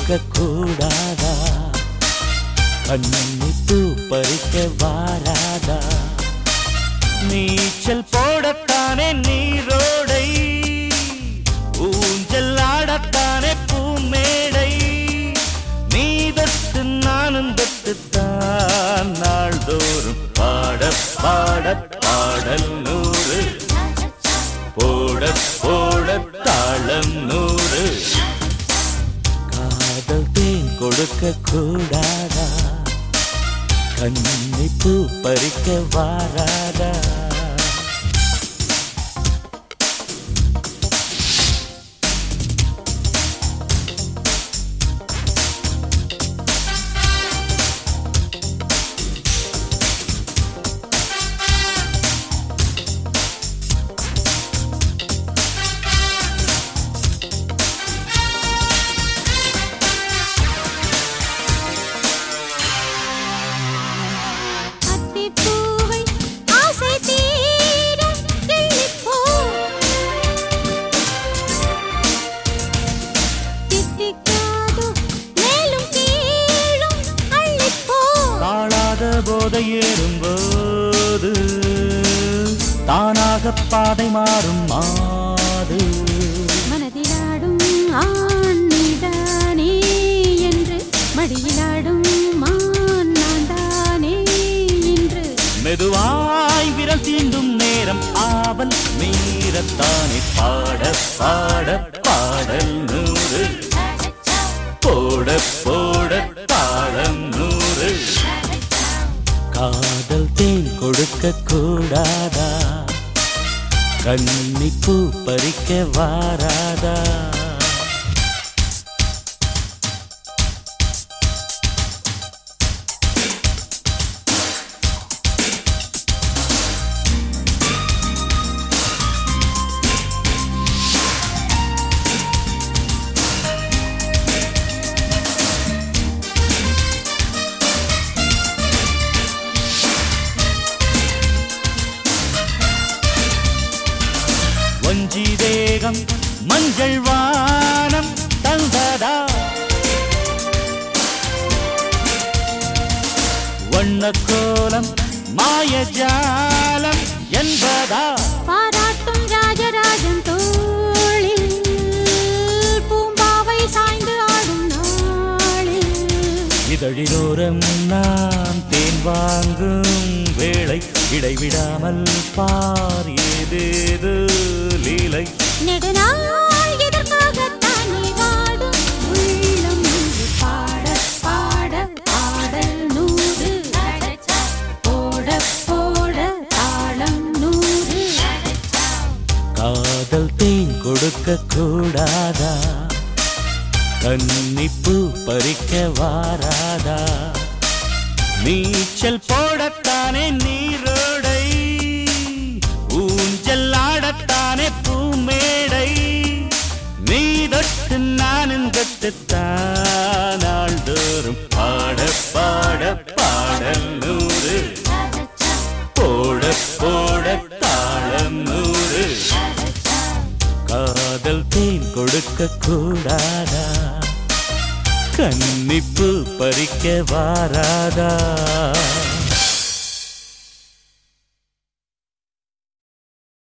கொடுக்க கூடாதா கண்ணிப்பு பறிக்க வாராதா நீச்சல் போடத்தானே நீரோடை ஊஞ்சல் ஆடத்தானே பூமேடை நீ தொட்டு நானும் தொட்டுத்தான் நாள்தோறும் பாட பாட பாடல் நூறு போட போட தாளம் நூறு காதல் தேன் கொடுக்க கூடாதா கண்ணிப்பு பறிக்க வாராதா அத்திப்பூவை ஆசை தீர கிள்ளிப்போ தித்திக்காதோ மேலும் கீழும் அள்ளிப்போ தாழாத போதை ஏறும்போது தானாக பாதை மாறும் மாது மனதிலாடும் ஆண்தானே என்று மடியிலாடும் மான் நான்தானே என்று மெதுவாய் விரல் தீண்டும் நேரம் ஆவல் மீறத்தானே பாட பாட பாடல் நூறு போட போட தாளம் நூறு காதல் தேன் கொடுக்க கூடாதா கன்னிப்பூ பறிக்க வாராதா வஞ்சி தேகம் மஞ்சள் வானம் தந்ததா வண்ணக்கோலம் மாயஜாலம் என்பதா பாராட்டும் ராஜராஜன் தோளில் பூம்பாவை சாய்ந்து ஆடும் நாளில் இதழிலோரம் நான் தேன் வாங்கும் வேளை இடைவிடாமல் பார் ஏதேது லீலை நெடுநாள் எதற்காகத்தானே வாடும் உள்ளம் இன்று பாட பாட பாடல் நூறு போட போட தாளம் நூறு காதல் தேன் கொடுக்க கூடாதா கன்னிப்பு பறிக்க வாராதா நீச்சல் போடத்தானே நீரோடை ஊஞ்சல் ஆடத்தானே பூமேடை நீ தொட்டு நானும் தொட்டுத்தான் நாள்தோறும் பாட பாட பாடல் நூறு போட போட தாளம் நூறு காதல் தேன் கொடுக்க கூடாதா கன்னிப்பு பறிக்க வாராதா